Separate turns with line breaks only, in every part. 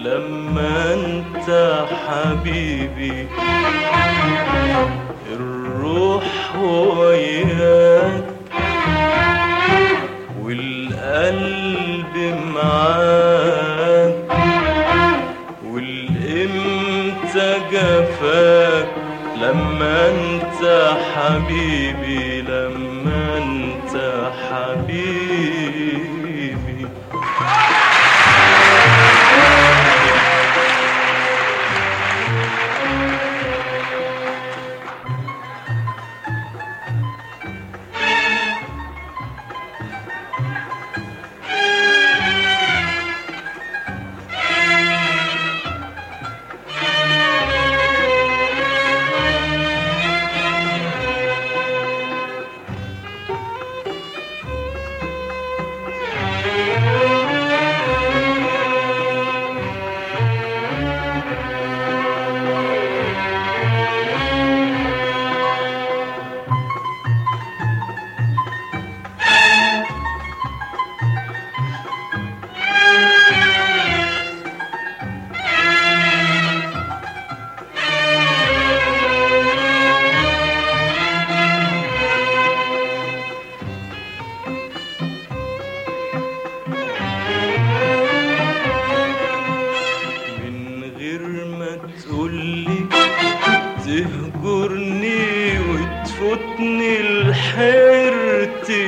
لما انت حبيبي الروح وياك والقلب معاك والامتى جفاك لما انت حبيبي لما انت حبيبي من غير ما تقولي تهجرني وتفوتني لحيرتي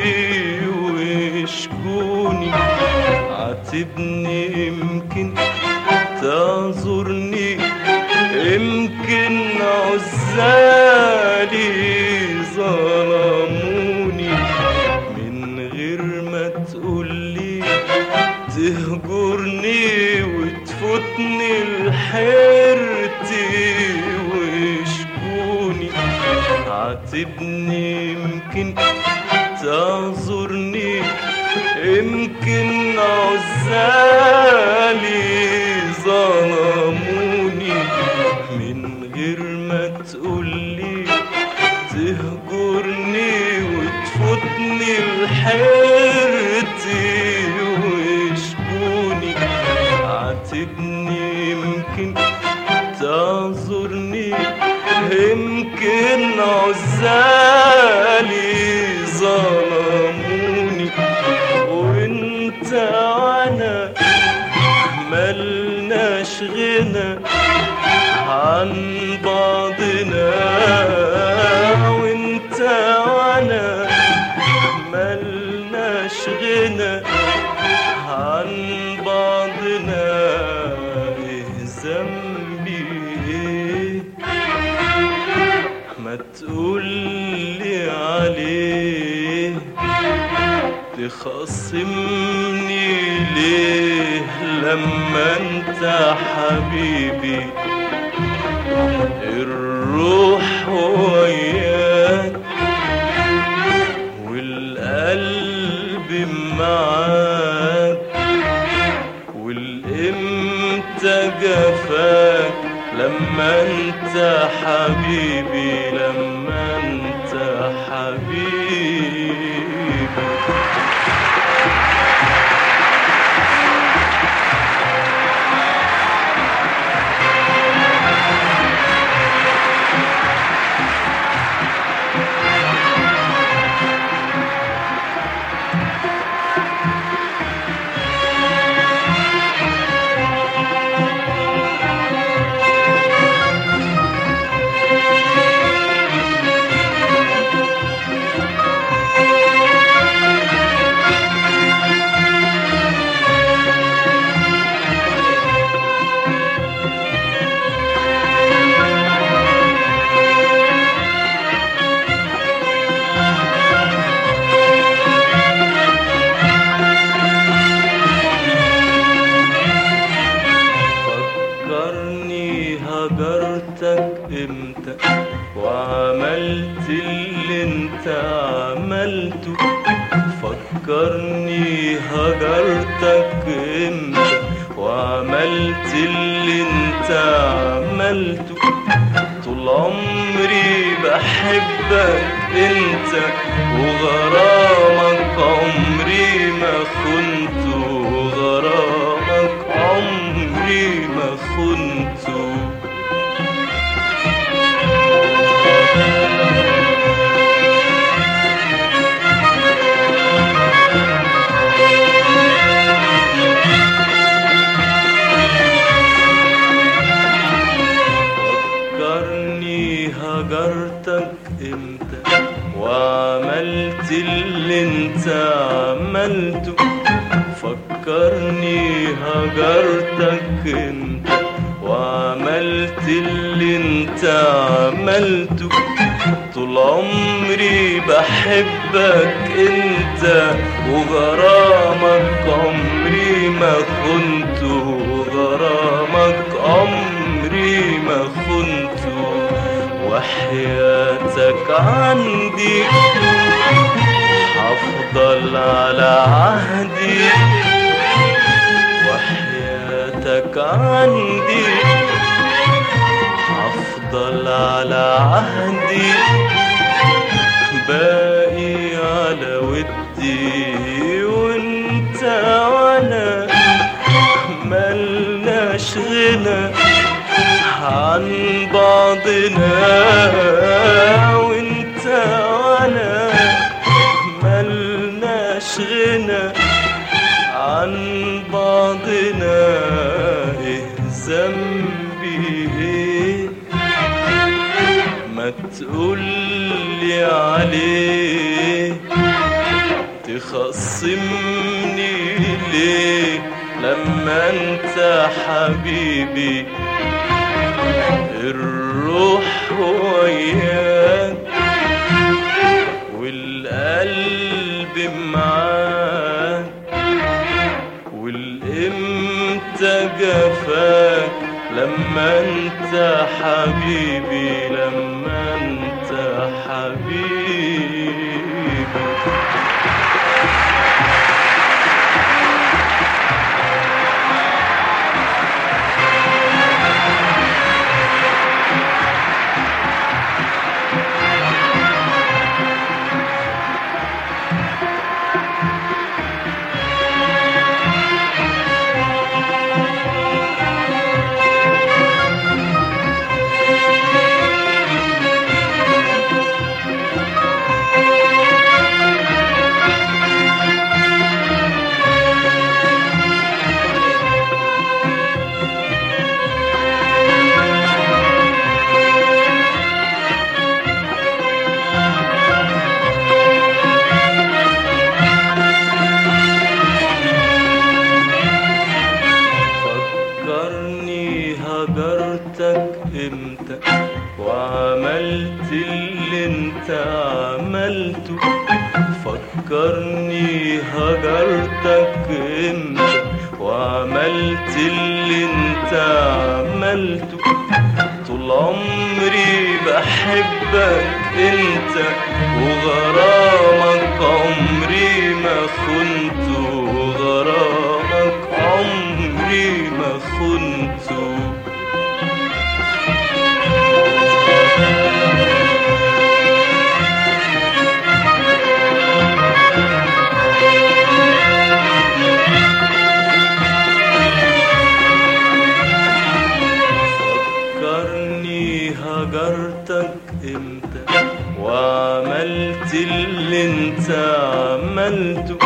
وشكوني عاتبني يمكن تعذرني يمكن عزالي ظلموني من غير ما تقولي تهجرني وتفوتني لحيرتي وشكوني عاتبني يمكن تعذرني يمكن عزالي ظلموني من غير ما تقولي تهجرني وتفوتني لحيرتي وشكوني عاتبني يمكن تعذرني يمكن عزالي ظلموني وانت وانا ملناش غنى عن بعضنا وانت وانا ملناش غنى عن بعضنا ايه ذنبي ايه ما تقولي عليه تخصمني ليه لما انت حبيبي الروح وياك والقلب معاك والامتى جفاك لما انت حبيبي لما انت حبيبي فكرني هجرتك امتى وعملت اللي انت عملته فكرني هجرتك امتى وعملت اللي انت عملته طول عمري بحبك انت وغرامك عمري ما خنته وغرامك عمري خنته فكرني هجرتك امتى وعملت اللي انت عملته فكرني هجرتك امتى وعملت اللي انت عملته طول عمري بحبك انت وغرامك عمري ما خنته وغرامك عمري ما خنته وحياتك عندي هفضل على عهدي وحياتك عندي هفضل على عهدي باقي على ودي وانت وانا ملناش غنى عن بعضنا وانت وانا ملناش غنى عن بعضنا ايه ذنبي ايه ما تقولي عليه تخصمني ليه لما انت حبيبي الروح وياك والقلب معاك والامتى جفاك لما انت حبيبي لما انت حبيبي فكرني هجرتك امتى وعملت اللي انت عملته فكرني هجرتك امتى وعملت اللي انت عملته طول عمري بحبك انت وغرامك عمري ما خنته وغرامك عمري ما خنته فكرني هجرتك امتى وعملت اللي انت عملته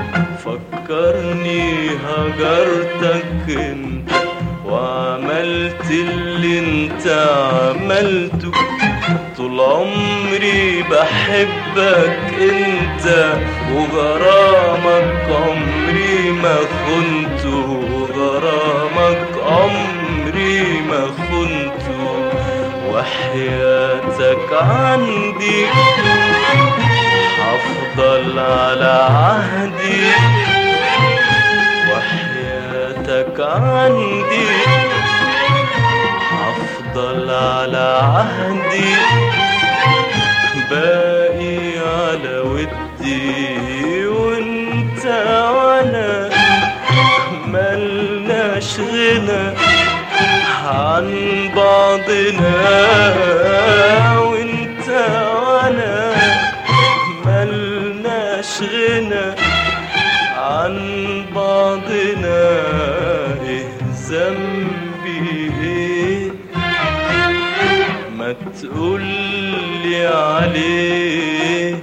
فكرني هجرتك امتى وعملت اللي انت عملته طول عمري بحبك انت وغرامك عمري ما خنته وغرامك عمري ما خنته وحياتك عندي هفضل على عهدي وحياتك عندي هفضل على عهدي باقي على ودي وانت وانا ملناش غنى عن بعضنا وانت وانا ملناش غنى عن بعضنا ايه ذنبي ذنبي ايه ما تقولي عليه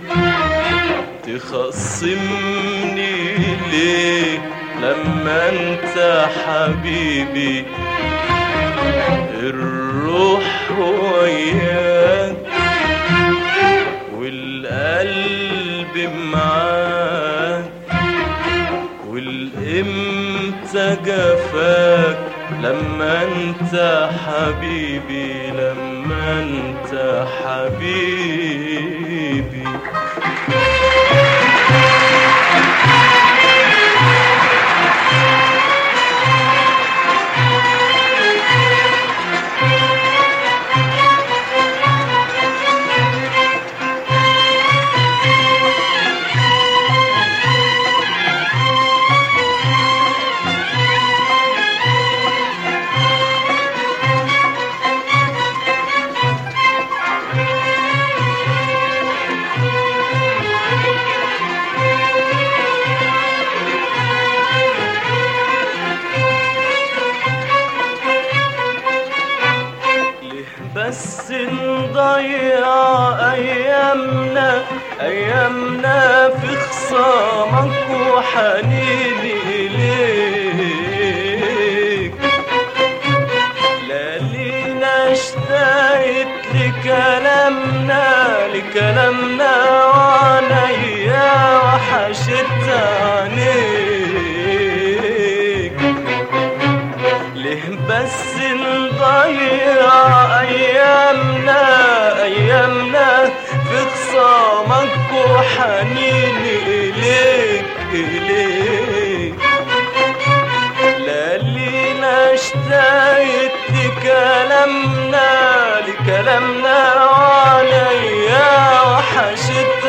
تخصمني ليه لما انت حبيبي الروح وياك والقلب معاك والامتى جفاك لما انت حبيبي لما انت حبيبي ليه بس نضيع ايامنا ايامنا في خصامك وحنيني اليك لا لينا اشتقت لكلامنا لكلامنا وعليا وحشت عينيك ليه بس نضيع ايامنا ايامنا في خصامك وحنيني اليك اليك لا لينا اشتقت لكلامنا لكلامنا وعليا وحشت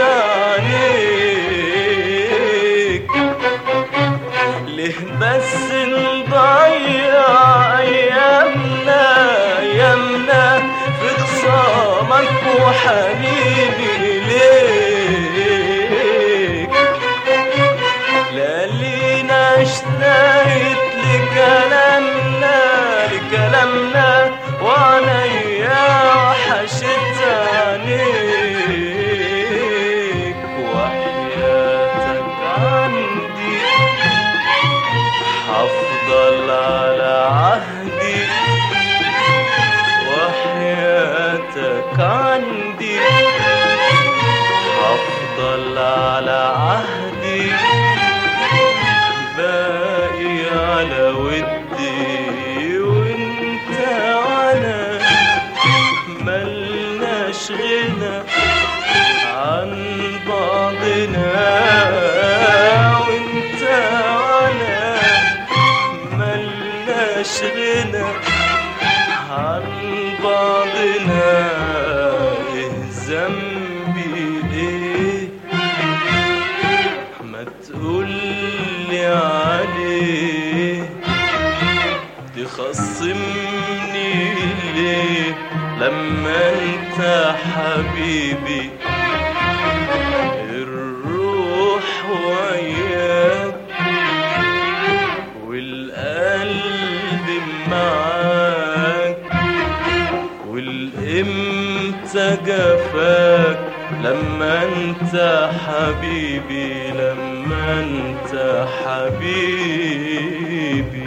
عينيك ليه بس نضيع ايامنا ايامنا في خصامك وحنيني ليك لا لينا اشتقت لكلامنا لكلامنا وعليا وحشت عينيك وحياتك عندي هفضل على عهدي وحياتك عندي هفضل على عهدي باقي على ودي وانت وانا ملناش غنى عن بعضنا وانت وانا ملناش غنى عن بعضنا ايه ذنبي ايه ما تقولي عليه تخصمني ليه لما انت حبيبي الروح وياك والقلب معاك والامتى جفاك لما انت حبيبي لما انت حبيبي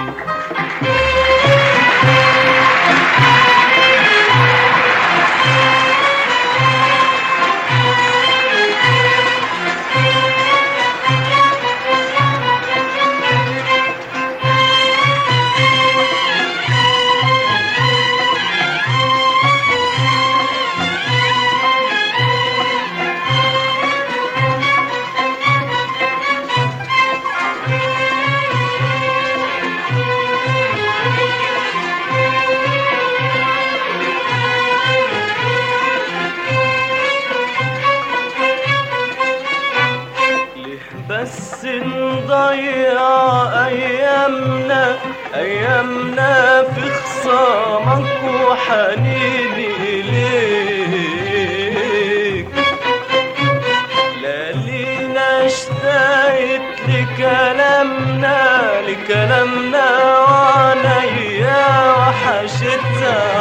ليه بس نضيع ايامنا ايامنا في خصامك وحنيني اليك لا لينا اشتقت لكلامنا لكلامنا وعليا وحشت وحشت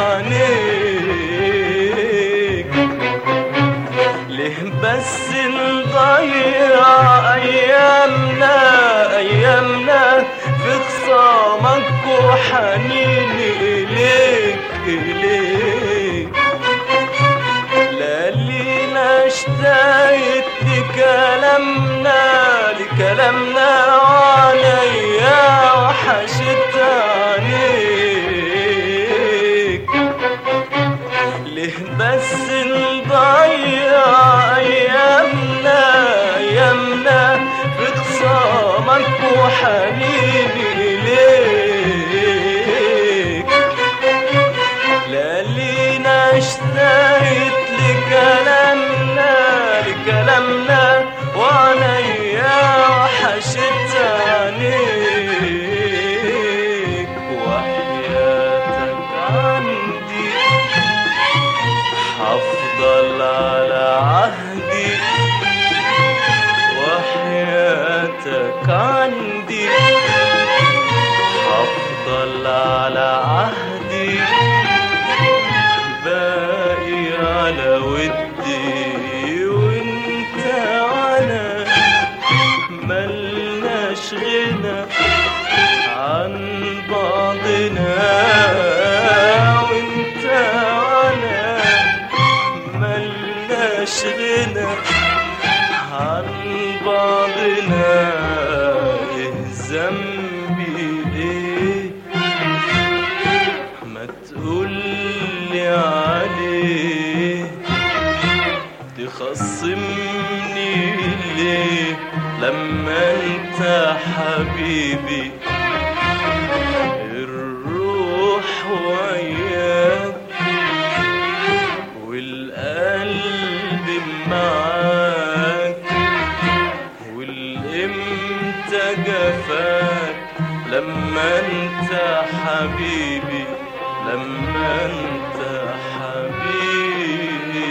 عينيك ليه بس نضيع ايامنا ايامنا في خصامك وحنيني اليك اليك لا لينا اشتقت لكلامنا لكلامنا عليا وحشت عليك ليه بس نضيع ايامنا ايامنا في خصامك وحنيني اليك لا لينا اشتقت لكلامنا لكلامنا وعليا وحشت عليك وحياتك عندي حفضل على عهدي وحياتك عندي حفضل على عهدي باقي على ودي وانت على ملناش غنى عن بعضنا وانت على ملناش غنى عن بعضنا ايه ذنبي ايه ما تقولي عليه تخصمني ليه لما انت حبيبي الروح وياك والقلب معاك والامتى جفاك لما انت حبيبي لما انت حبيبي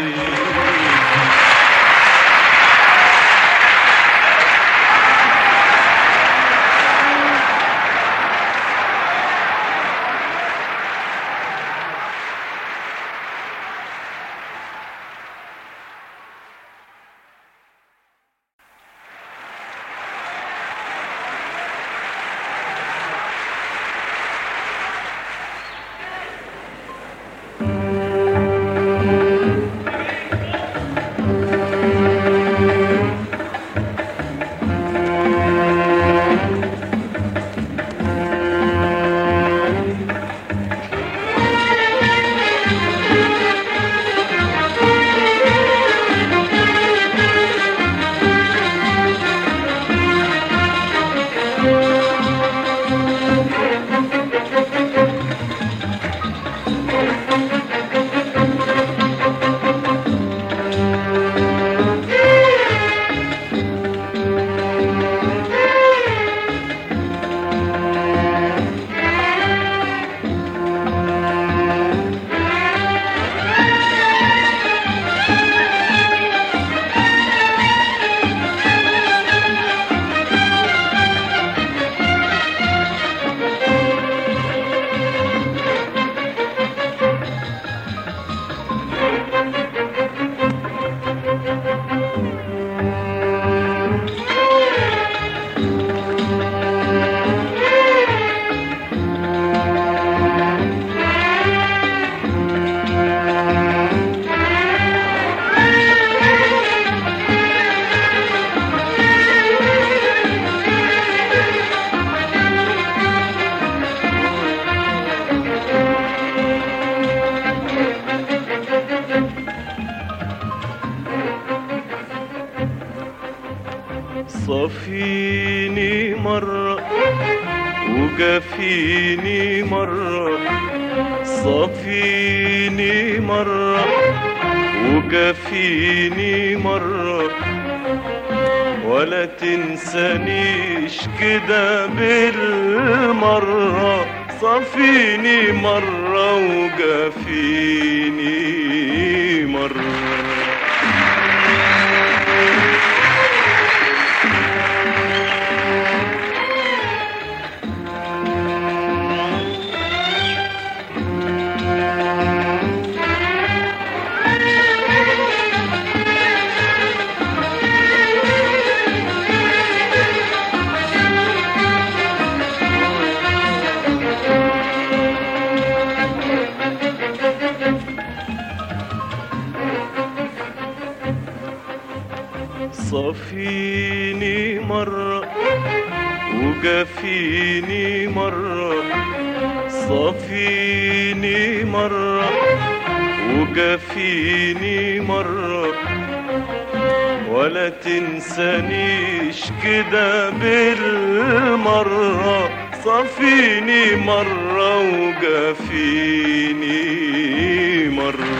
صفيني مرة وجفيني مرة صفيني مرة وجفيني مرة ولا تنسانيش كده بالمرة صفيني مرة وجفيني مرة صفيني مرة وجافيني مرة صفيني مرة وجافيني مرة ولا تنسانيش كده بالمرة صفيني مرة وجافيني مرة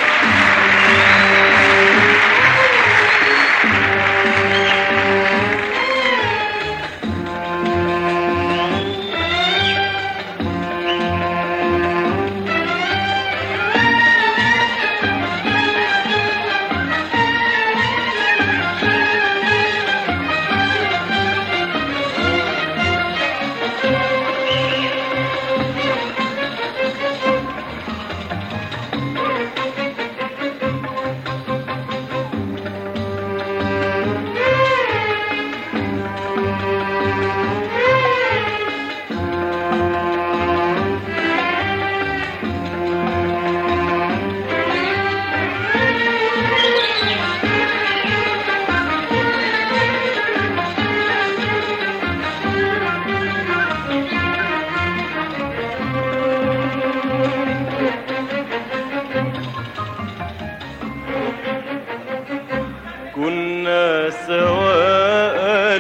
كنا سوا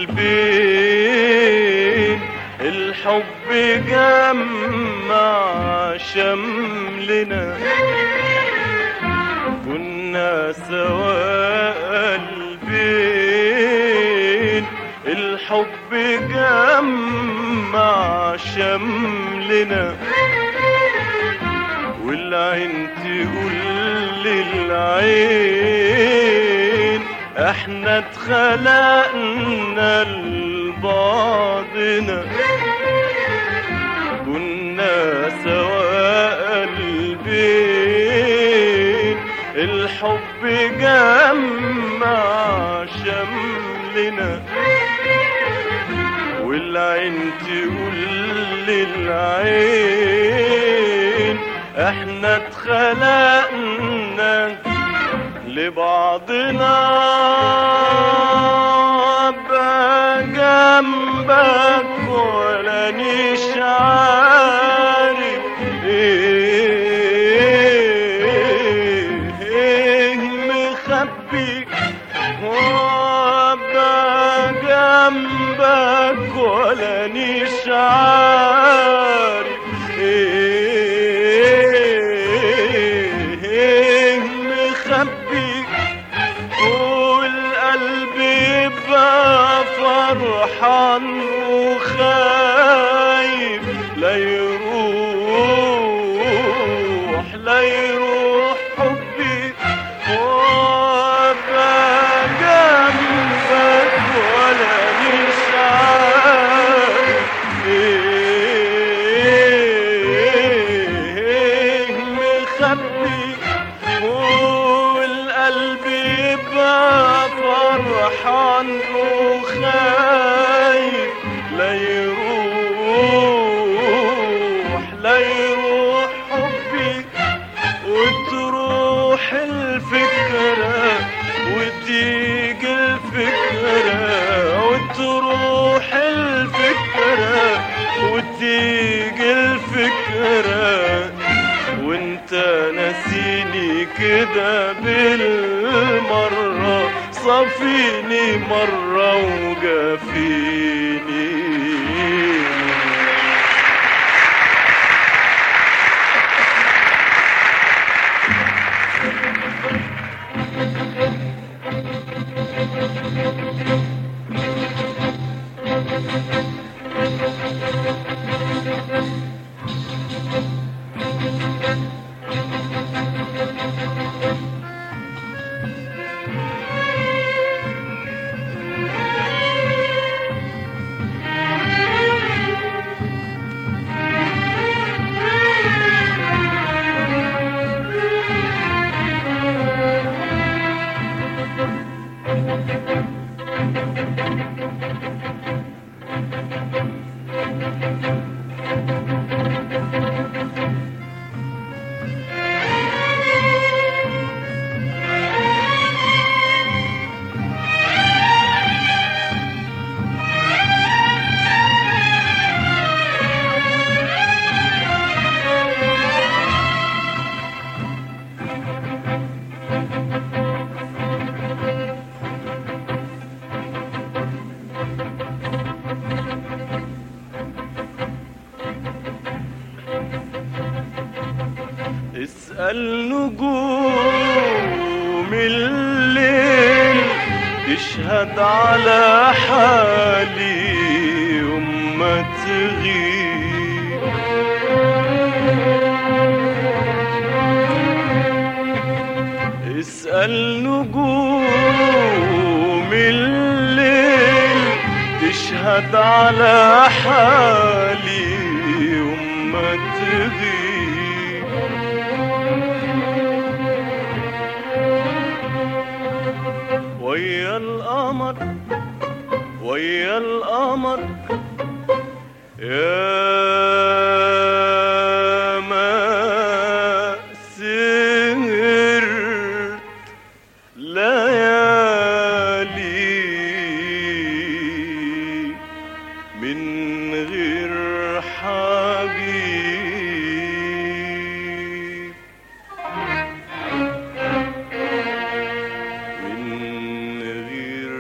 قلبين الحب جمع شملنا كنا سوا قلبين الحب جمع شملنا والعين تقول للعين احنا اتخلقنا لبعضنا كنا سوا قلبين الحب جمع شملنا والعين تقول للعين احنا اتخلقنا لبعضنا ابقى جنبك ولا نيش عارف ايه ايه مخبي وابقى جنبك ولا نيش عارف ايه ايه مخبي والقلب يبقى فرحان وخايف لا يروح لا يروح حبي وابقى جنبك ولا مش عارف ايه مخبي والقلب يبقى فرحان وخايف لا يروح لا يروح حبي وتروح الفكرة وتيجي الفكرة وتروح الفكرة وتيجي الفكرة وانت ناسيني كده بالمرة صفيني مرة وجافيني اسأل نجوم الليل تشهد على حالي يوم ما تغيب اسأل نجوم الليل تشهد على حالي يوم ما تغيب ويا القمر ويا القمر يا ما سهرت ليالي من غير حبيب من غير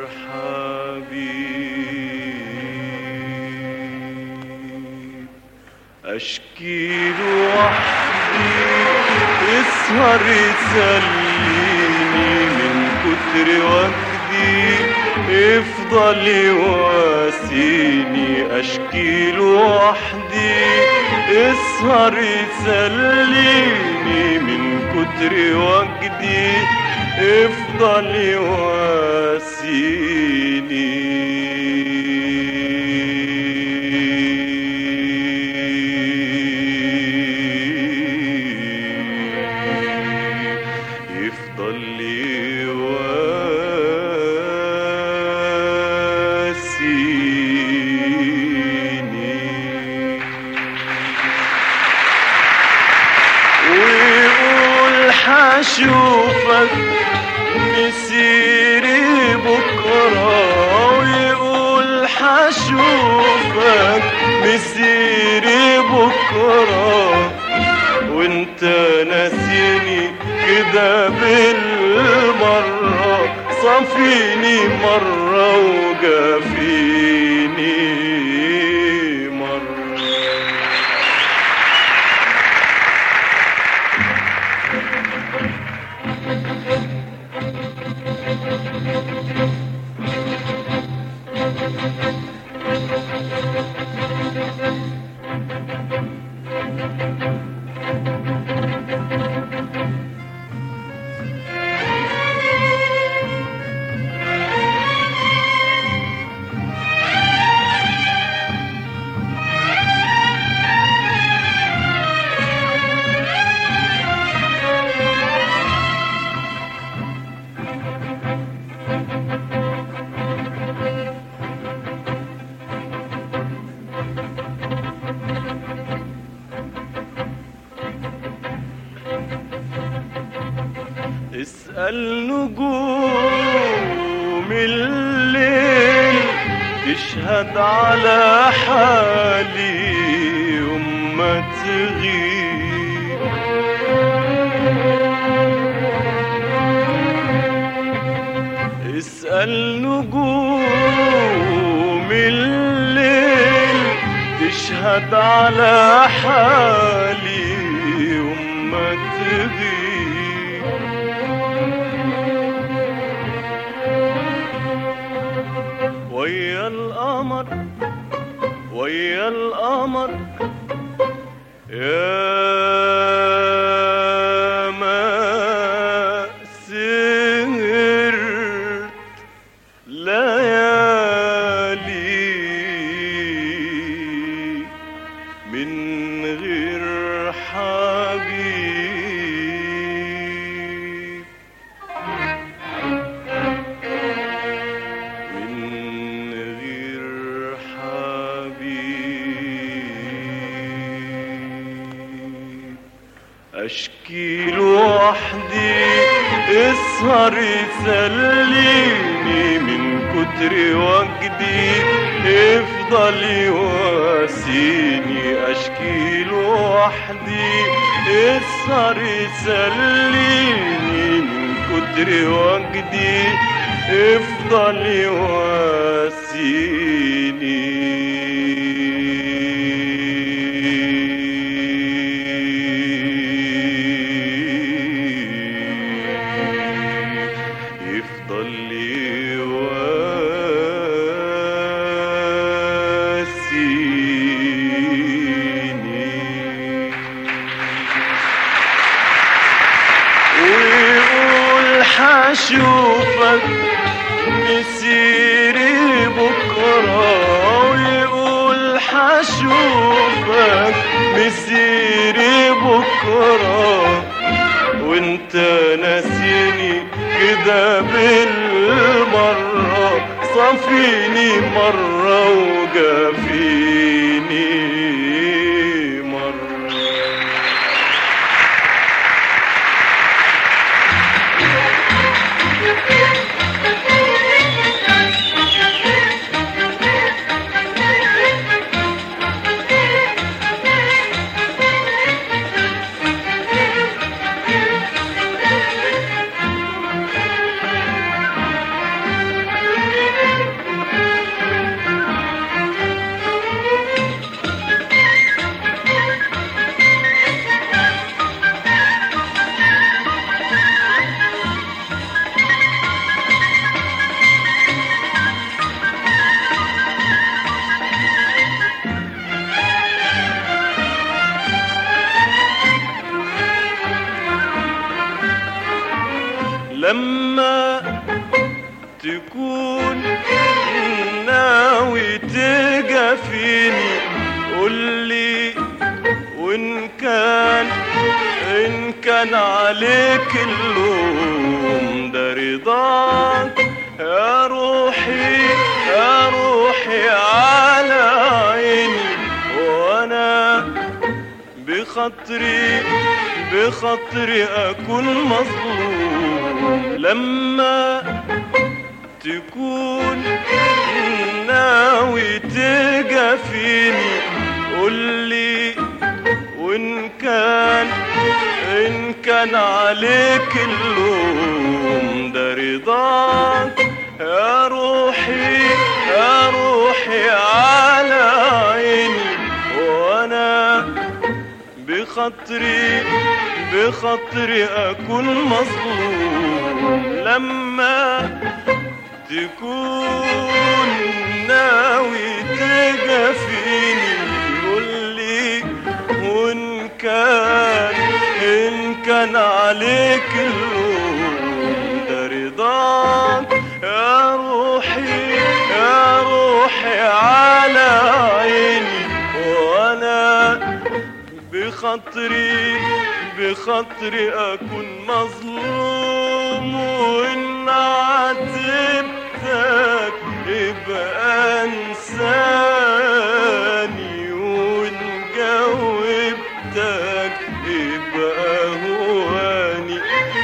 حبيب أشكي وحدي يسهر يسليني من كتر وجدي يفضل يواسيني أشكي وحدي يسهر يسليني من كتر وجدي يفضل يواسيني يفضل يواسيني ويقول حشوفك مسيري بكرة ويقول حشوفك مسيري بكرة وانت ناسيني كده بالمرة صفيني مرة وجافيني مرة اسأل نجوم الليل تشهد على حالي يوم ما تغيب اسأل نجوم الليل تشهد على حالي يوم ما تغيب ويا القمر ويا القمر يا ما سهرت ليالي من غير حبيب من غير حبيب أشكي لوحدي اسهر يسليني من كتر وجدي يفضل يواسيني أشكي لوحدي اسهر يسليني من كتر وجدي يفضل حشوفك مسيري بكرة ويقول حشوفك مسيري بكرة وانت ناسيني كده بالمرة صافيني مرة وجافيني مرة لما تكون ناوي تجافيني قولي وان كان ان كان عليك اللوم ده رضاك يا روحي يا روحي على عيني وانا بخاطري بخاطري اكون مظلوم لما تكون ناوي تجافيني قولي وان كان ان كان عليك اللوم ده رضاك يا روحي يا روحي على عيني وانا بخاطري بخاطري اكون مظلوم لما تكون ناوي تجافيني قولي وان كان ان كان عليك اللوم ده رضاك يا روحي يا روحي على عيني وانا بخاطري بخاطري اكون مظلوم وان عاتبتك يبقى انساني وان جاوبتك يبقى هواني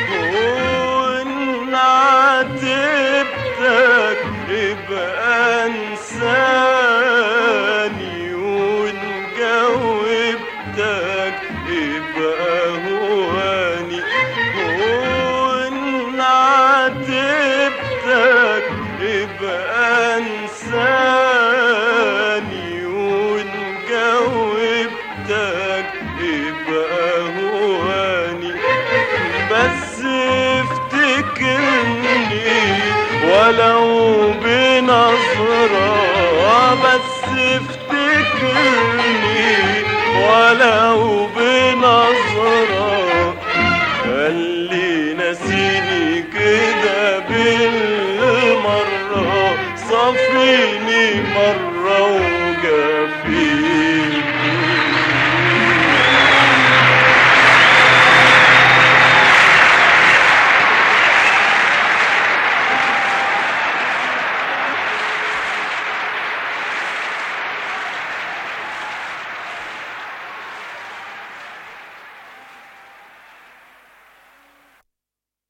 وان عاتبتك يبقى انساني وان جاوبتك يبقى هو